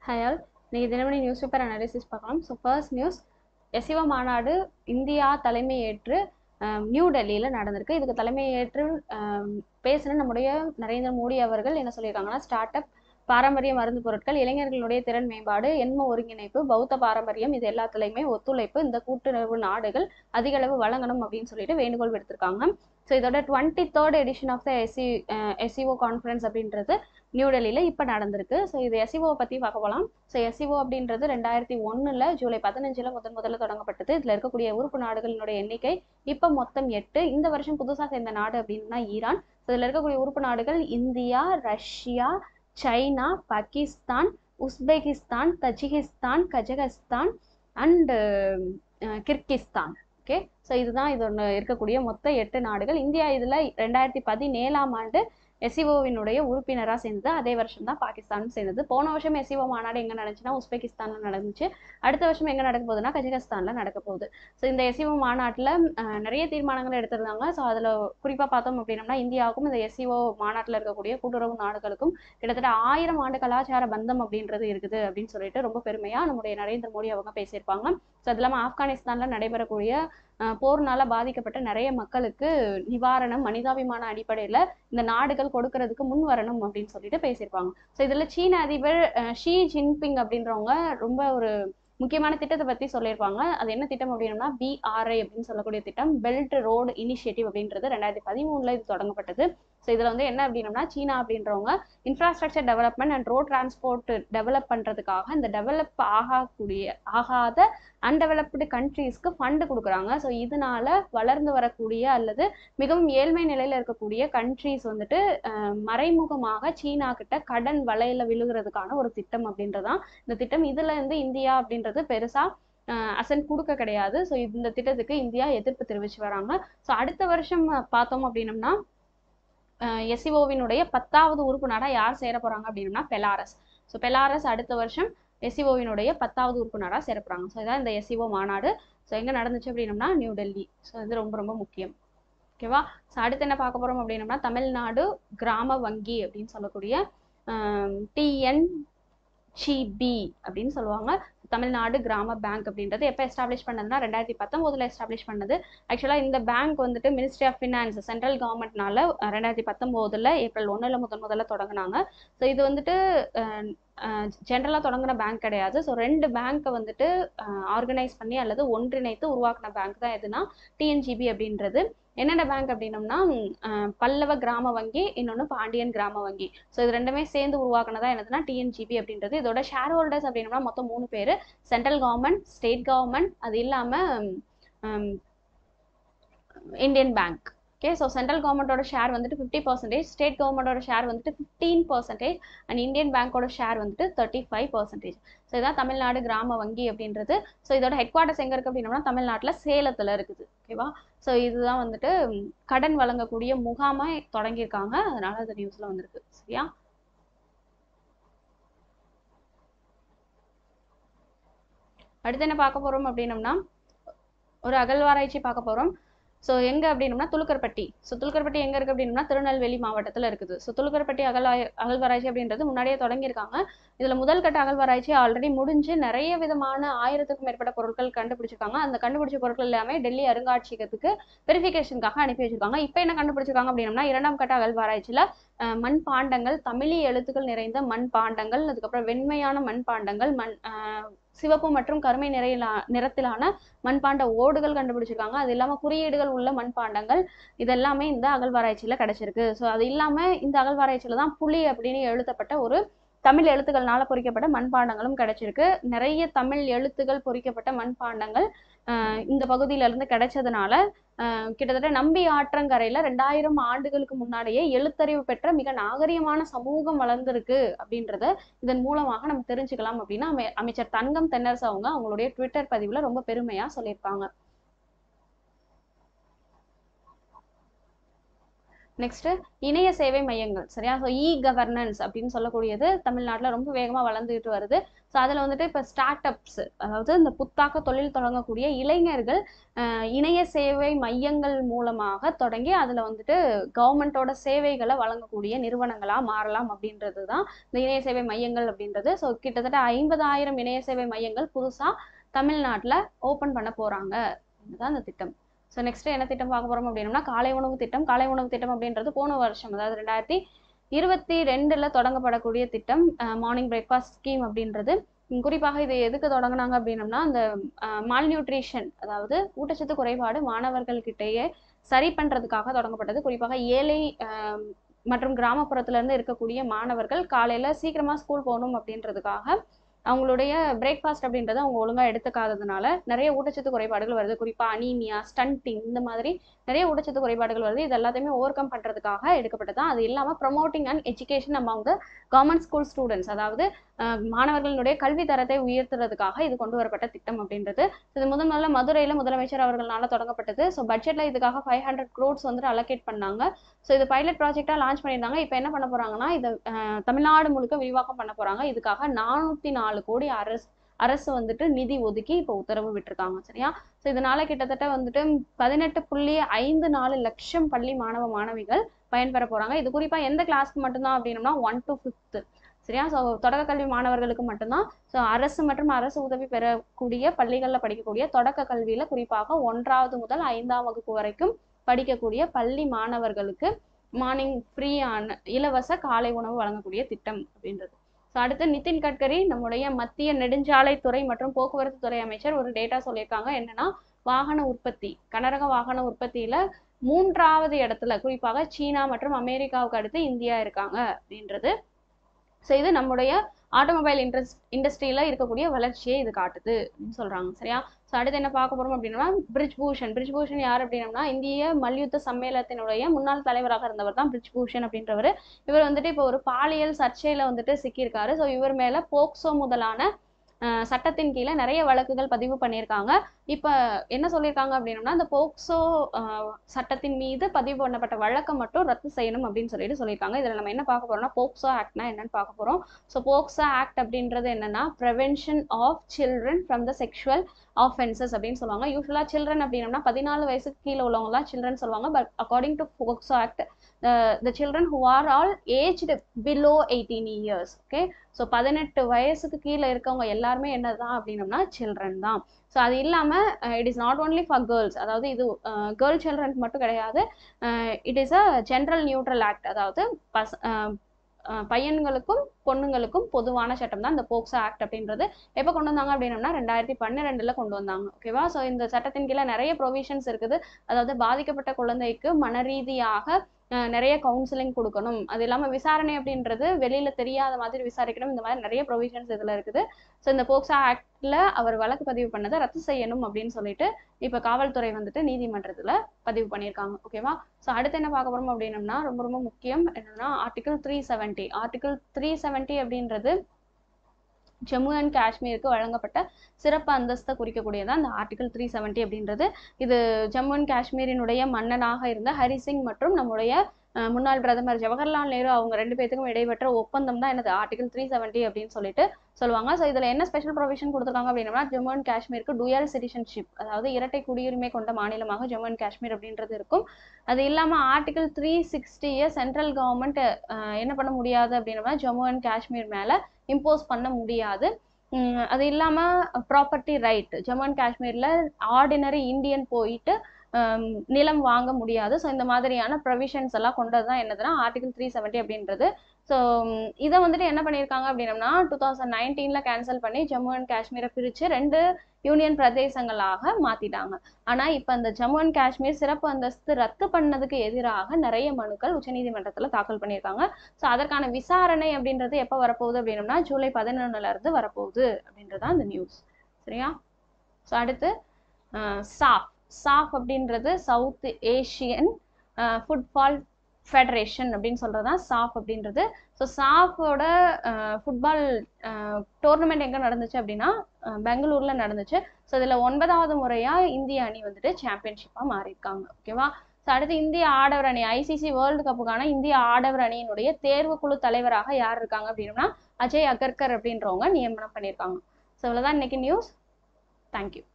ஹயால் இன்னைக்கு Dinamani newspaper analysis பார்க்கலாம் so first news எஸ்இவ மாநாடு இந்தியா தலைமையேற்று அஹ், நியூ டெல்லியில் நடந்திருக்கு இதுக்கு தலைமையேற்று அஹ், பேசின நம்முடைய நரேந்திர மோடி அவர்கள் என்ன சொல்லியிருக்காங்கன்னா ஸ்டார்ட் அப் பாரம்பரிய மருந்து பொருட்கள் இளைஞர்களுடைய திறன் மேம்பாடு எண்ம ஒருங்கிணைப்பு பௌத்த பாரம்பரியம் இது எல்லாத்துலேயுமே ஒத்துழைப்பு இந்த கூட்டுறவு நாடுகள் அதிக அளவு வழங்கணும் அப்படின்னு சொல்லிட்டு வேண்டுகோள் விடுத்திருக்காங்க ஸோ இதோட twenty third edition of the SC SCO conference அப்படின்றது நியூ டெல்லியில் இப்போ நடந்திருக்கு ஸோ இது எஸ்சிஓ பற்றி பார்க்க போகலாம் ஸோ எஸ்சிஓ அப்படின்றது ரெண்டாயிரத்தி ஒன்றில் ஜூலை பதினஞ்சில் முதன் முதல்ல தொடங்கப்பட்டது இதில் இருக்கக்கூடிய உறுப்பு நாடுகளினுடைய எண்ணிக்கை இப்போ மொத்தம் எட்டு இந்த வருஷம் புதுசாக சேர்ந்த நாடு அப்படின்னா ஈரான் ஸோ இதில் இருக்கக்கூடிய உறுப்பு நாடுகள் India Russia China Pakistan Uzbekistan Tajikistan Kazakhstan and Kyrgyzstan okay so இதுதான் இது ஒன்று இருக்கக்கூடிய மொத்த எட்டு நாடுகள் இந்தியா இதில் ரெண்டாயிரத்தி பதினேழாம் ஆண்டு எஸ்இஓவினுடைய உறுப்பினராக சேர்ந்தது அதே வருஷம் தான் பாகிஸ்தானும் சேர்ந்தது போன வருஷம் எஸ்இஓ மாநாடு எங்கே நடந்துச்சுன்னா உஸ்பெகிஸ்தானில் நடந்துச்சு அடுத்த வருஷம் எங்கே நடக்க போகுதுன்னா கஜகஸ்தானில் நடக்க போகுது ஸோ இந்த எஸ்இஓ மாநாட்டில் நிறைய தீர்மானங்கள் எடுத்திருந்தாங்க ஸோ அதில் குறிப்பாக பார்த்தோம் அப்படின்னம்னா இந்தியாவுக்கும் இந்த எஸ்இஓ மாநாட்டில் இருக்கக்கூடிய கூட்டுறவு நாடுகளுக்கும் கிட்டத்தட்ட ஆயிரம் ஆண்டு கலாச்சார பந்தம் அப்படின்றது இருக்குது அப்படின்னு சொல்லிட்டு ரொம்ப பெருமையாக நம்முடைய நரேந்திர மோடி அவங்க பேசியிருப்பாங்க ஸோ அது இல்லாமல் ஆப்கானிஸ்தானில் நடைபெறக்கூடிய அஹ், போர்னால பாதிக்கப்பட்ட நிறைய மக்களுக்கு நிவாரணம் மனிதாபிமான அடிப்படையில் இந்த நாடுகள் கொடுக்கறதுக்கு முன் வரணும் அப்படின்னு சொல்லிட்டு பேசியிருப்பாங்க ஸோ இதில் சீன அதிபர் அஹ், ஷி ஜின்பிங் அப்படின்றவங்க ரொம்ப ஒரு முக்கியமான திட்டத்தை பற்றி சொல்லியிருப்பாங்க அது என்ன திட்டம் அப்படின்னா பிஆர்ஐ அப்படின்னு சொல்லக்கூடிய திட்டம் பெல்ட் ரோடு இனிஷியேட்டிவ் அப்படின்றது ரெண்டாயிரத்தி பதிமூணுல இது தொடங்கப்பட்டது ஸோ இதில் வந்து என்ன அப்படின்னம்னா சீனா அப்படின்றவங்க infrastructure development and road transport develop பண்ணுறதுக்காக இந்த டெவலப் ஆகக்கூடிய ஆகாத அன்டெவலப்டு கண்ட்ரீஸ்க்கு ஃபண்டு கொடுக்குறாங்க ஸோ இதனால வளர்ந்து வரக்கூடிய அல்லது மிகவும் ஏழ்மை நிலையில் இருக்கக்கூடிய கண்ட்ரீஸ் வந்துட்டு அஹ், மறைமுகமாக சீனா கிட்ட கடன் வலையில விழுகிறதுக்கான ஒரு திட்டம் அப்படின்றதான் இந்த திட்டம் இதுல இருந்து இந்தியா அப்படின்றது பெருசா அசன்ட் கொடுக்க கிடையாது ஸோ இந்த திட்டத்துக்கு இந்தியா எதிர்ப்பு தெரிவிச்சு வராங்க ஸோ அடுத்த வருஷம் அஹ், பார்த்தோம் அப்படின்னம்னா எஸ்சிஓவினுடைய பத்தாவது உறுப்பு நாடா யார் சேர போறாங்க அப்படின்னா பெலாரஸ் ஸோ பெலாரஸ் அடுத்த வருஷம் எஸ்சிஓவினுடைய பத்தாவது உறுப்பு நாடா சேர போறாங்க ஸோ இதான் இந்த எஸ்சிஓ மாநாடு ஸோ எங்க நடந்துச்சு அப்படின்னம்னா நியூ டெல்லி ஸோ இது ரொம்ப ரொம்ப முக்கியம் ஓகேவா ஸோ அடுத்து என்ன பார்க்க போறோம் அப்படின்னம்னா தமிழ்நாடு கிராம வங்கி அப்படின்னு சொல்லக்கூடிய டிஎன் ஜிபி அப்படின்னு சொல்லுவாங்க தமிழ்நாடு கிராம பேங்க் அப்படின்றது எப்போ எஸ்டாப்ளிஷ் பண்ணதுன்னா ரெண்டாயிரத்தி பத்தொம்போதில் எஸ்டாப்ளிஷ் பண்ணது ஆக்சுவலாக இந்த பேங்க் வந்துட்டு மினிஸ்ட்ரி ஆஃப் ஃபினான்ஸ் சென்ட்ரல் கவர்மெண்ட்னால ரெண்டாயிரத்தி பத்தொம்போதில் ஏப்ரல் ஒன்றில் முதன் முதல்ல தொடங்கினாங்க ஸோ இது வந்துட்டு ஜென்ரலாக தொடங்கின பேங்க் கிடையாது ஸோ ரெண்டு பேங்க்கை வந்துட்டு ஆர்கனைஸ் பண்ணி அல்லது ஒன்றிணைத்து உருவாக்கின பேங்க் தான் எதுனா டிஎன்ஜிபி அப்படின்றது என்னென்ன பேங்க் அப்படின்னம்னா அஹ், பல்லவ கிராம வங்கி இன்னொன்று பாண்டியன் கிராம வங்கி ஸோ இது ரெண்டுமே சேர்ந்து உருவாக்குனதா என்னதுன்னா டிஎன்ஜிபி அப்படின்றது இதோட ஷேர் ஹோல்டர்ஸ் அப்படின்னம்னா மொத்தம் மூணு பேர் சென்ட்ரல் கவர்மெண்ட் ஸ்டேட் கவர்மெண்ட் அது இல்லாமல் Indian bank okay so central கவர்மெண்ட்டோட ஷேர் வந்துட்டு ஃபிஃப்டி பர்சன்டேஜ் ஸ்டேட் கவர்மெண்ட்டோட ஷேர் வந்துட்டு ஃபிஃப்டீன் பர்சன்டேஜ் அண்ட் இந்தியன் பேங்கோட ஷேர் வந்துட்டு தேர்ட்டி ஃபைவ் பர்சன்டேஜ் ஸோ இதான் தமிழ்நாடு கிராம வங்கி அப்படின்றது ஸோ இதோட ஹெட் குவார்ட்டர்ஸ் எங்கே இருக்குது அப்படின்னம்னா தமிழ்நாட்டில் சேலத்தில் இருக்குது ஓகேவா ஸோ இதுதான் வந்துட்டு ம், கடன் வழங்கக்கூடிய முகாமை தொடங்கியிருக்காங்க அதனால அது நியூஸில் வந்திருக்கு சரியா அடுத்து என்ன பார்க்க போகிறோம் அப்படின்னம்னா ஒரு அகழ்வாராய்ச்சி பார்க்க போகிறோம் ஸோ எங்கே அப்படின்னம்னா துலுக்கர்பட்டி ஸோ துலுக்கர்பட்டி எங்கே இருக்குது அப்படின்னம்னா திருநெல்வேலி மாவட்டத்தில் இருக்குது ஸோ துலுக்கர்பட்டி அகழாய் அகழ்வாராய்ச்சி அப்படின்றது முன்னாடியே தொடங்கியிருக்காங்க இதில் முதல் கட்ட அகழ்வாராய்ச்சி ஆல்ரெடி முடிஞ்சு நிறைய விதமான ஆயிரத்துக்கும் மேற்பட்ட பொருட்கள் கண்டுபிடிச்சிருக்காங்க அந்த கண்டுபிடிச்ச பொருட்கள் எல்லாமே டெல்லி அருங்காட்சியகத்துக்கு வெரிஃபிகேஷனுக்காக அனுப்பி வச்சிருக்காங்க இப்போ என்ன கண்டுபிடிச்சிருக்காங்க அப்படின்னம்னா இரண்டாம் கட்ட அகழ்வாராய்ச்சியில் அஹ், மண் பாண்டங்கள் தமிழி எழுத்துக்கள் நிறைந்த மண் பாண்டங்கள் அதுக்கப்புறம் வெண்மையான மண் பாண்டங்கள் மண் அஹ், சிவப்பு மற்றும் கருமை நிறையிலா நிறத்திலான மண்பாண்ட ஓடுகள் கண்டுபிடிச்சிருக்காங்க அது இல்லாமல் குறியீடுகள் உள்ள மண்பாண்டங்கள் இதெல்லாமே இந்த அகழ்வாராய்ச்சியில் கிடைச்சிருக்கு ஸோ அது இல்லாமல் இந்த அகழ்வாராய்ச்சியில் தான் புலி அப்படின்னு எழுதப்பட்ட ஒரு தமிழ் எழுத்துக்கள்னால பொறிக்கப்பட்ட மண்பாண்டங்களும் கிடைச்சிருக்கு நிறைய தமிழ் எழுத்துக்கள் பொறிக்கப்பட்ட மண்பாண்டங்கள் ஆஹ் இந்த பகுதியில இருந்து கிடைச்சதுனால ஆஹ் கிட்டத்தட்ட நம்பி ஆற்றங்கரையில ரெண்டாயிரம் ஆண்டுகளுக்கு முன்னாடியே எழுத்தறிவு பெற்ற மிக நாகரிகமான சமூகம் வளர்ந்திருக்கு அப்படின்றத இதன் மூலமாக நம்ம தெரிஞ்சுக்கலாம் அப்படின்னு அமை அமைச்சர் தங்கம் தென்னரசு அவங்க அவங்களுடைய ட்விட்டர் பதிவுல ரொம்ப பெருமையா சொல்லியிருப்பாங்க நெக்ஸ்ட் இணைய சேவை மையங்கள் சரியா ஸோ இ கவர்னன்ஸ் அப்படின்னு சொல்லக்கூடியது தமிழ்நாட்டில் ரொம்ப வேகமாக வளர்ந்துகிட்டு வருது ஸோ அதில் வந்துட்டு இப்போ ஸ்டார்ட் அப்ஸ் அதாவது இந்த புத்தாக்க தொழில் தொடங்கக்கூடிய இளைஞர்கள் அஹ், இணைய சேவை மையங்கள் மூலமாக தொடங்கி அதில் வந்துட்டு கவர்மெண்ட்டோட சேவைகளை வழங்கக்கூடிய நிறுவனங்களாக மாறலாம் அப்படின்றது தான் இந்த இணைய சேவை மையங்கள் அப்படின்றது ஸோ கிட்டத்தட்ட ஐம்பதாயிரம் இணைய சேவை மையங்கள் புதுசாக தமிழ்நாட்டில் ஓப்பன் பண்ண போகிறாங்க இதுதான் இந்த திட்டம் ஸோ நெக்ஸ்ட் என்ன திட்டம் பார்க்க போறோம் அப்படின்னா காலை உணவு திட்டம் காலை உணவு திட்டம் அப்படின்றது போன வருஷம் அதாவது ரெண்டாயிரத்தி இருபத்தி ரெண்டுல தொடங்கப்படக்கூடிய திட்டம் மார்னிங் பிரேக்ஃபாஸ்ட் ஸ்கீம் அப்படின்றது உம் குறிப்பாக இது எதுக்கு தொடங்கினாங்க அப்படின்னம்னா அந்த மால் நியூட்ரிஷன் அதாவது ஊட்டச்சத்து குறைபாடு மாணவர்கள்கிட்டயே சரி பண்றதுக்காக தொடங்கப்பட்டது குறிப்பாக ஏழை ஆஹ், மற்றும் கிராமப்புறத்துல இருந்து இருக்கக்கூடிய மாணவர்கள் காலையில சீக்கிரமா ஸ்கூல் போகணும் அப்படின்றதுக்காக அவங்களுடைய பிரேக்ஃபாஸ்ட் அப்படின்றத அவங்க ஒழுங்கா எடுத்துக்காததுனால நிறைய ஊட்டச்சத்து குறைபாடுகள் வருது குறிப்பா அனீமியா ஸ்டன்டிங் இந்த மாதிரி நிறைய ஊட்டச்சத்து குறைபாடுகள் வருது இது எல்லாத்தையுமே ஓவர் கம் பண்றதுக்காக எடுக்கப்பட்டது அது இல்லாம promoting and education among the government school students அதாவது அஹ், மாணவர்களுடைய கல்வி தரத்தை உயர்த்துறதுக்காக இது கொண்டு வரப்பட்ட திட்டம் அப்படின்றது இது முதன் முதல்ல மதுரையில முதலமைச்சர் அவர்களால தொடங்கப்பட்டது ஸோ பட்ஜெட்ல இதுக்காக ஃபைவ் ஹண்ட்ரட் க்ரோட்ஸ் வந்துட்டு அலோகேட் பண்ணாங்க ஸோ இது பைலட் ப்ராஜெக்டா லான்ச் பண்ணியிருந்தாங்க இப்போ என்ன பண்ண போறாங்கன்னா இது அஹ், தமிழ்நாடு முழுக்க விரிவாக்கம் பண்ண போறாங்க இதுக்காக நானூத்தி நாலு கோடி அரசு அரசு வந்துட்டு நிதி ஒதுக்கி இப்போ உத்தரவு விட்டிருக்காங்க சரியா ஸோ இதனால கிட்டத்தட்ட வந்துட்டு பதினெட்டு புள்ளி ஐந்து நாலு லட்சம் பள்ளி மாணவ மாணவிகள் பயன்பெற போறாங்க இது குறிப்பா எந்த கிளாஸ்க்கு மட்டும்தான் அப்படின்னம்னா ஒன் டு ஃபிஃப்த் சரியா ஸோ தொடக்க கல்வி மாணவர்களுக்கு மட்டும்தான் ஸோ அரசு மற்றும் அரசு உதவி பெறக்கூடிய பள்ளிகளில் படிக்கக்கூடிய தொடக்க கல்வியில குறிப்பாக ஒன்றாவது முதல் ஐந்தாம் வகுப்பு வரைக்கும் படிக்கக்கூடிய பள்ளி மாணவர்களுக்கு மார்னிங் ஃப்ரீயான இலவச காலை உணவு வழங்கக்கூடிய திட்டம் அப்படின்றது ஸோ அடுத்து நிதின் கட்கரி நம்முடைய மத்திய நெடுஞ்சாலைத்துறை மற்றும் போக்குவரத்து துறை அமைச்சர் ஒரு டேட்டா சொல்லியிருக்காங்க என்னன்னா வாகன உற்பத்தி கனரக வாகன உற்பத்தியில மூன்றாவது இடத்துல குறிப்பாக சீனா மற்றும் அமெரிக்காவுக்கு அடுத்து இந்தியா இருக்காங்க அப்படின்றது ஸோ இது நம்முடைய ஆட்டோமொபைல் இண்டஸ்ட் இண்டஸ்ட்ரியில இருக்கக்கூடிய வளர்ச்சியை இது காட்டுது அப்படின்னு சொல்றாங்க சரியா ஸோ அடுத்து என்ன பார்க்க போறோம் அப்படின்னா பிரிஜ் பூஷன் பிரிஜ் பூஷன் யார் அப்படின்னம்னா இந்திய மல்யுத்த சம்மேளனத்தினுடைய முன்னாள் தலைவராக இருந்தவர் தான் பிரிஜ் பூஷன் அப்படின்றவர் இவர் வந்துட்டு இப்போ ஒரு பாலியல் சர்ச்சையில வந்துட்டு சிக்கியிருக்காரு ஸோ இவர் மேல போக்சோ முதலான அஹ், சட்டத்தின் கீழே நிறைய வழக்குகள் பதிவு பண்ணியிருக்காங்க இப்போ என்ன சொல்லியிருக்காங்க அப்படின்னம்னா இந்த போக்சோ அஹ், சட்டத்தின் மீது பதிவு பண்ணப்பட்ட வழக்கை மட்டும் ரத்து செய்யணும் அப்படின்னு சொல்லிட்டு சொல்லியிருக்காங்க இதில் நம்ம என்ன பார்க்க போறோம்னா போக்சோ ஆக்ட்னா என்னன்னு பார்க்க போறோம் ஸோ போக்சோ ஆக்ட் அப்படின்றது என்னன்னா prevention of children from the sexual offences அப்படின்னு சொல்லுவாங்க யூஸ்வலாக சில்ட்ரன் அப்படின்னம்னா பதினாலு வயசுக்கு கீழே உள்ளவங்க தான் சில்ட்ரன் சொல்லுவாங்க but according to POCSO act the children who are all aged below eighteen years okay so பதினெட்டு வயசுக்கு கீழே இருக்கவங்க எல்லாருமே என்னதான் அப்படின்னம்னா சில்ட்ரன் தான் ஸோ அது இல்லாமல் it is not only for girls அதாவது இது கேர்ள் சில்ட்ரனுக்கு மட்டும் கிடையாது it is a gender neutral act அதாவது பச அஹ், அஹ், பையன்களுக்கும் பொண்ணுங்களுக்கும் பொதுவான சட்டம் தான் இந்த போக்சோ ஆக்ட் அப்படின்றது எப்போ கொண்டு வந்தாங்க அப்படின்னம்னா ரெண்டாயிரத்தி பன்னிரெண்டுல கொண்டு வந்தாங்க ஓகேவா ஸோ இந்த சட்டத்தின் கீழே நிறைய ப்ரொவிஷன்ஸ் இருக்குது அதாவது பாதிக்கப்பட்ட குழந்தைக்கு மனரீதியாக அஹ், நிறைய கவுன்சிலிங் கொடுக்கணும் அது இல்லாமல் விசாரணை அப்படின்றது வெளியில தெரியாத மாதிரி விசாரிக்கணும் இந்த மாதிரி நிறைய ப்ரொவிஷன்ஸ் இதுல இருக்குது ஸோ இந்த போக்சோ ஆக்ட்ல அவர் வழக்கு பதிவு பண்ணதை ரத்து செய்யணும் அப்படின்னு சொல்லிட்டு இப்போ காவல்துறை வந்துட்டு நீதிமன்றத்துல பதிவு பண்ணியிருக்காங்க ஓகேவா ஸோ அடுத்து என்ன பார்க்க போறோம் அப்படின்னம்னா ரொம்ப ரொம்ப முக்கியம் என்னன்னா article three seventy article three seventy அப்படின்றது ஜம்மு அண்ட் காஷ்மீருக்கு வழங்கப்பட்ட சிறப்பு அந்தஸ்தை குறிக்கக்கூடியதான் இந்த ஆர்டிகல் த்ரீ செவன்ட்டி அப்படின்றது இது ஜம்மு அண்ட் காஷ்மீரினுடைய மன்னனாக இருந்த ஹரி சிங் மற்றும் நம்முடைய அஹ், முன்னாள் பிரதமர் ஜவஹர்லால் நேரு அவங்க ரெண்டு பேத்துக்கும் இடைப்பெற்ற ஒப்பந்தம் தான் என்னது ஆர்டிகல் த்ரீ செவன்ட்டி அப்படின்னு சொல்லிட்டு சொல்லுவாங்க ஸோ இதில் என்ன ஸ்பெஷல் ப்ரொவிஷன் கொடுத்துருக்காங்க அப்படின்னா ஜம்மு அண்ட் காஷ்மீருக்கு டுயல் சிட்டிசன்ஷிப் அதாவது இரட்டை குடியுரிமை கொண்ட மாநிலமாக ஜம்மு அண்ட் காஷ்மீர் அப்படின்றது இருக்கும் அது இல்லாமல் ஆர்டிகல் த்ரீ சிக்ஸ்டியை சென்ட்ரல் கவர்மெண்ட் என்ன பண்ண முடியாது அப்படின்னா ஜம்மு அண்ட் காஷ்மீர் மேலே இம்போஸ் பண்ண முடியாது உம் அது இல்லாமல் ப்ராப்பர்ட்டி ரைட் ஜம்மு அண்ட் காஷ்மீரில் ஆர்டினரி இந்தியன் போயிட்டு ஹம், நிலம் வாங்க முடியாது ஸோ இந்த மாதிரியான ப்ரொவிஷன்ஸ் எல்லாம் கொண்டது தான் என்னதுன்னா ஆர்டிகல் த்ரீ செவன்ட்டி அப்படின்றது ஸோ இதை வந்துட்டு என்ன பண்ணியிருக்காங்க அப்படின்னம்னா டூ தௌசண்ட் நைன்டீனில் கேன்சல் பண்ணி ஜம்மு அண்ட் காஷ்மீரை பிரித்து ரெண்டு யூனியன் பிரதேசங்களாக மாற்றிட்டாங்க ஆனால் இப்போ அந்த ஜம்மு அண்ட் காஷ்மீர் சிறப்பு அந்தஸ்து ரத்து பண்ணதுக்கு எதிராக நிறைய மனுக்கள் உச்சநீதிமன்றத்தில் தாக்கல் பண்ணியிருக்காங்க ஸோ அதற்கான விசாரணை அப்படின்றது எப்போ வரப்போகுது அப்படின்னம்னா ஜூலை பதினொன்னுல இருந்து வரப்போகுது அப்படின்றது தான் இந்த நியூஸ் சரியா ஸோ அடுத்து சாஃப் சாஃப் அப்படின்றது சவுத் ஏஷியன் ஃபுட்பால் ஃபெடரேஷன் அப்படின்னு சொல்கிறது தான் சாஃப் அப்படின்றது ஸோ சாஃபோட ஃபுட்பால் டோர்னமெண்ட் எங்கே நடந்துச்சு அப்படின்னா அஹ், பெங்களூர்ல நடந்துச்சு ஸோ இதில் ஒன்பதாவது முறையாக இந்திய அணி வந்துட்டு சாம்பியன்ஷிப்பாக மாறியிருக்காங்க ஓகேவா ஸோ அடுத்து இந்திய ஆடவர் அணி ஐசிசி வேர்ல்டு கப்புக்கான இந்திய ஆடவர் அணியினுடைய தேர்வுக்குழு தலைவராக யார் இருக்காங்க அப்படின்னா அஜய் அகர்கர் அப்படின்றவங்க நியமனம் பண்ணியிருக்காங்க ஸோ இவ்வளோதான் இன்னைக்கு நியூஸ் தேங்க்யூ